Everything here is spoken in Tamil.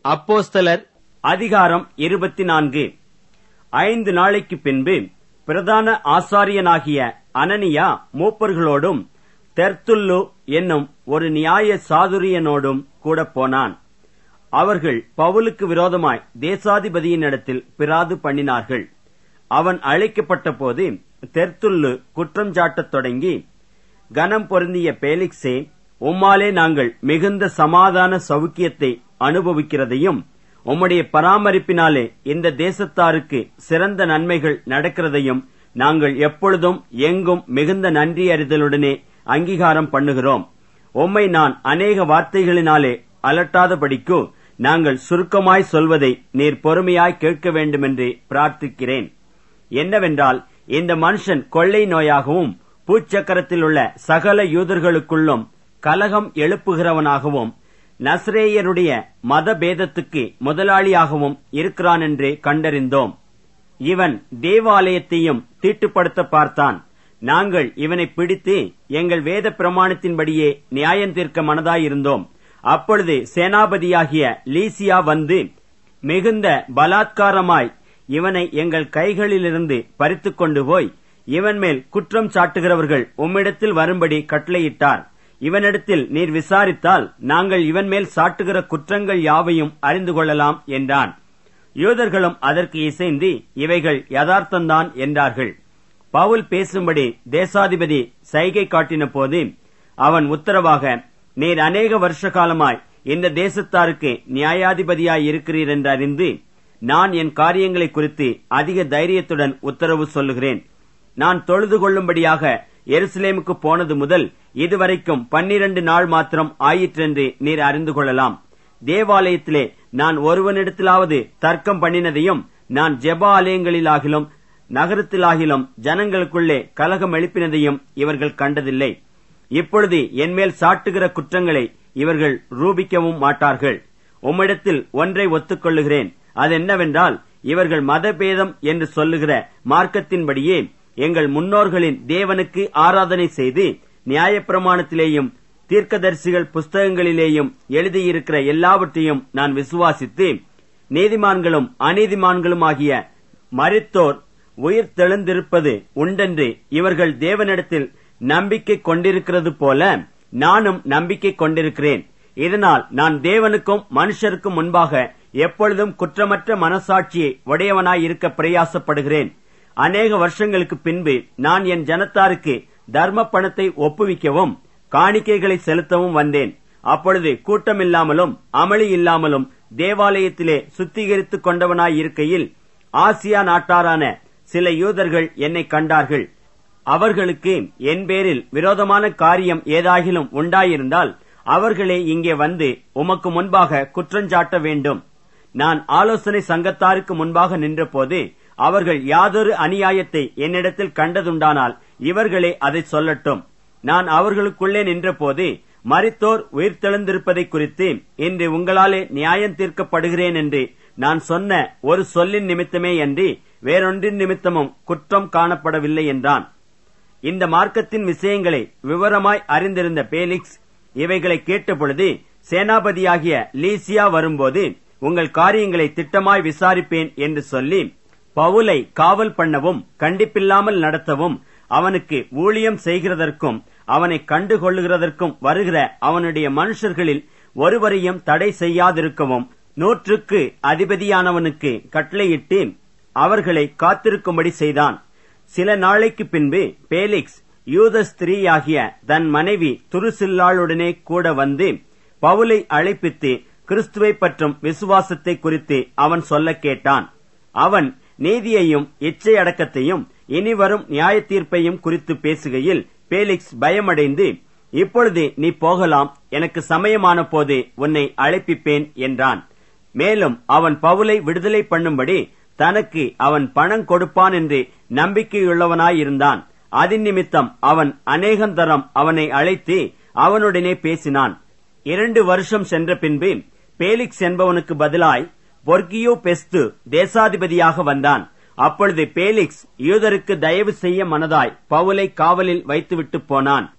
அப்போஸ்தலர் அதிகாரம் இருபத்தி நான்கு ஐந்து நாளைக்கு பின்பு பிரதான ஆசாரியனாகிய அனனியா மூப்பர்களோடும் தெர்த்துல்லு என்னும் ஒரு நியாய சாதுரியனோடும் கூட போனான் அவர்கள் பவுலுக்கு விரோதமாய் தேசாதிபதியினிடத்தில் பிராது பண்ணினார்கள் அவன் அழைக்கப்பட்ட போது தெர்த்துல்லு குற்றம் சாட்டத் தொடங்கி கனம் பொருந்திய பேலிக்ஸே உம்மாலே நாங்கள் மிகுந்த சமாதான சௌக்கியத்தை அனுபவிக்கிறதையும் உம்முடைய பராமரிப்பினாலே இந்த தேசத்தாருக்கு சிறந்த நன்மைகள் நடக்கிறதையும் நாங்கள் எப்பொழுதும் எங்கும் மிகுந்த நன்றி அறிதலுடனே அங்கீகாரம் பண்ணுகிறோம் உம்மை நான் அநேக வார்த்தைகளினாலே அலட்டாதபடிக்கு நாங்கள் சுருக்கமாய் சொல்வதை நீர் பொறுமையாய் கேட்க வேண்டுமென்று பிரார்த்திக்கிறேன் என்னவென்றால் இந்த மனுஷன் கொள்ளை நோயாகவும் பூச்சக்கரத்தில் உள்ள சகல யூதர்களுக்குள்ளும் கலகம் எழுப்புகிறவனாகவும் நஸ்ரேயருடைய மத பேதத்துக்கு முதலாளியாகவும் இருக்கிறான் என்றே கண்டறிந்தோம் இவன் தேவாலயத்தையும் தீட்டுப்படுத்த பார்த்தான் நாங்கள் இவனை பிடித்து எங்கள் வேத பிரமாணத்தின்படியே நியாயம் தீர்க்க மனதாயிருந்தோம் அப்பொழுது சேனாபதியாகிய லீசியா வந்து மிகுந்த பலாத்காரமாய் இவனை எங்கள் கைகளிலிருந்து பறித்துக் கொண்டு போய் இவன் மேல் குற்றம் சாட்டுகிறவர்கள் உம்மிடத்தில் வரும்படி கட்டளையிட்டார் இவனிடத்தில் நீர் விசாரித்தால் நாங்கள் இவன் மேல் சாட்டுகிற குற்றங்கள் யாவையும் அறிந்து கொள்ளலாம் என்றான் யூதர்களும் அதற்கு இசைந்து இவைகள் யதார்த்தந்தான் என்றார்கள் பவுல் பேசும்படி தேசாதிபதி சைகை காட்டின போது அவன் உத்தரவாக நீர் அநேக வருஷ காலமாய் இந்த தேசத்தாருக்கு நியாயாதிபதியாய் இருக்கிறீர் என்று அறிந்து நான் என் காரியங்களை குறித்து அதிக தைரியத்துடன் உத்தரவு சொல்லுகிறேன் நான் தொழுது கொள்ளும்படியாக எருசலேமுக்கு போனது முதல் இதுவரைக்கும் பன்னிரண்டு நாள் மாத்திரம் ஆயிற்றென்று நீர் அறிந்து கொள்ளலாம் தேவாலயத்திலே நான் ஒருவனிடத்திலாவது தர்க்கம் பண்ணினதையும் நான் ஜெப ஆலயங்களிலாகிலும் நகரத்திலாகிலும் ஜனங்களுக்குள்ளே கலகம் எழுப்பினதையும் இவர்கள் கண்டதில்லை இப்பொழுது என்மேல் சாட்டுகிற குற்றங்களை இவர்கள் ரூபிக்கவும் மாட்டார்கள் உம்மிடத்தில் ஒன்றை ஒத்துக்கொள்ளுகிறேன் அது என்னவென்றால் இவர்கள் மதபேதம் என்று சொல்லுகிற மார்க்கத்தின்படியே எங்கள் முன்னோர்களின் தேவனுக்கு ஆராதனை செய்து நியாயப்பிரமாணத்திலேயும் தீர்க்கதரிசிகள் புஸ்தகங்களிலேயும் எழுதியிருக்கிற எல்லாவற்றையும் நான் விசுவாசித்து நீதிமான்களும் அநீதிமான்களும் ஆகிய மரித்தோர் உயிர் தெழுந்திருப்பது உண்டென்று இவர்கள் தேவனிடத்தில் நம்பிக்கை கொண்டிருக்கிறது போல நானும் நம்பிக்கை கொண்டிருக்கிறேன் இதனால் நான் தேவனுக்கும் மனுஷருக்கும் முன்பாக எப்பொழுதும் குற்றமற்ற மனசாட்சியை உடையவனாய் இருக்க பிரயாசப்படுகிறேன் அநேக வருஷங்களுக்கு பின்பு நான் என் ஜனத்தாருக்கு தர்ம பணத்தை ஒப்புவிக்கவும் காணிக்கைகளை செலுத்தவும் வந்தேன் அப்பொழுது கூட்டமில்லாமலும் அமளி இல்லாமலும் தேவாலயத்திலே சுத்திகரித்துக் கொண்டவனாய் இருக்கையில் ஆசியா நாட்டாரான சில யூதர்கள் என்னை கண்டார்கள் அவர்களுக்கு என் பேரில் விரோதமான காரியம் ஏதாகிலும் உண்டாயிருந்தால் அவர்களே இங்கே வந்து உமக்கு முன்பாக குற்றஞ்சாட்ட வேண்டும் நான் ஆலோசனை சங்கத்தாருக்கு முன்பாக நின்றபோது அவர்கள் யாதொரு அநியாயத்தை என்னிடத்தில் கண்டதுண்டானால் இவர்களே அதை சொல்லட்டும் நான் அவர்களுக்குள்ளே நின்றபோது மரித்தோர் உயிர்த்தெழுந்திருப்பதை குறித்து இன்று உங்களாலே நியாயம் தீர்க்கப்படுகிறேன் என்று நான் சொன்ன ஒரு சொல்லின் நிமித்தமே அன்றி வேறொன்றின் நிமித்தமும் குற்றம் காணப்படவில்லை என்றான் இந்த மார்க்கத்தின் விஷயங்களை விவரமாய் அறிந்திருந்த பேலிக்ஸ் இவைகளை கேட்டபொழுது சேனாபதியாகிய லீசியா வரும்போது உங்கள் காரியங்களை திட்டமாய் விசாரிப்பேன் என்று சொல்லி பவுலை காவல் பண்ணவும் கண்டிப்பில்லாமல் நடத்தவும் அவனுக்கு ஊழியம் செய்கிறதற்கும் அவனை கண்டுகொள்ளுகிறதற்கும் வருகிற அவனுடைய மனுஷர்களில் ஒருவரையும் தடை செய்யாதிருக்கவும் நூற்றுக்கு அதிபதியானவனுக்கு கட்டளையிட்டு அவர்களை காத்திருக்கும்படி செய்தான் சில நாளைக்கு பின்பு பேலிக்ஸ் யூத ஸ்திரீயாகிய தன் மனைவி துருசில்லாளுடனே கூட வந்து பவுலை அழைப்பித்து கிறிஸ்துவை பற்றும் விசுவாசத்தை குறித்து அவன் சொல்ல கேட்டான் அவன் நீதியையும் இச்சை அடக்கத்தையும் இனிவரும் நியாய தீர்ப்பையும் குறித்து பேசுகையில் பேலிக்ஸ் பயமடைந்து இப்பொழுது நீ போகலாம் எனக்கு சமயமான போது உன்னை அழைப்பிப்பேன் என்றான் மேலும் அவன் பவுலை விடுதலை பண்ணும்படி தனக்கு அவன் பணம் கொடுப்பான் என்று நம்பிக்கையுள்ளவனாயிருந்தான் அதன் நிமித்தம் அவன் அநேகந்தரம் அவனை அழைத்து அவனுடனே பேசினான் இரண்டு வருஷம் சென்ற பின்பு பேலிக்ஸ் என்பவனுக்கு பதிலாய் பொர்கியோ பெஸ்து தேசாதிபதியாக வந்தான் அப்பொழுது பேலிக்ஸ் யூதருக்கு தயவு செய்ய மனதாய் பவுலை காவலில் வைத்துவிட்டு போனான்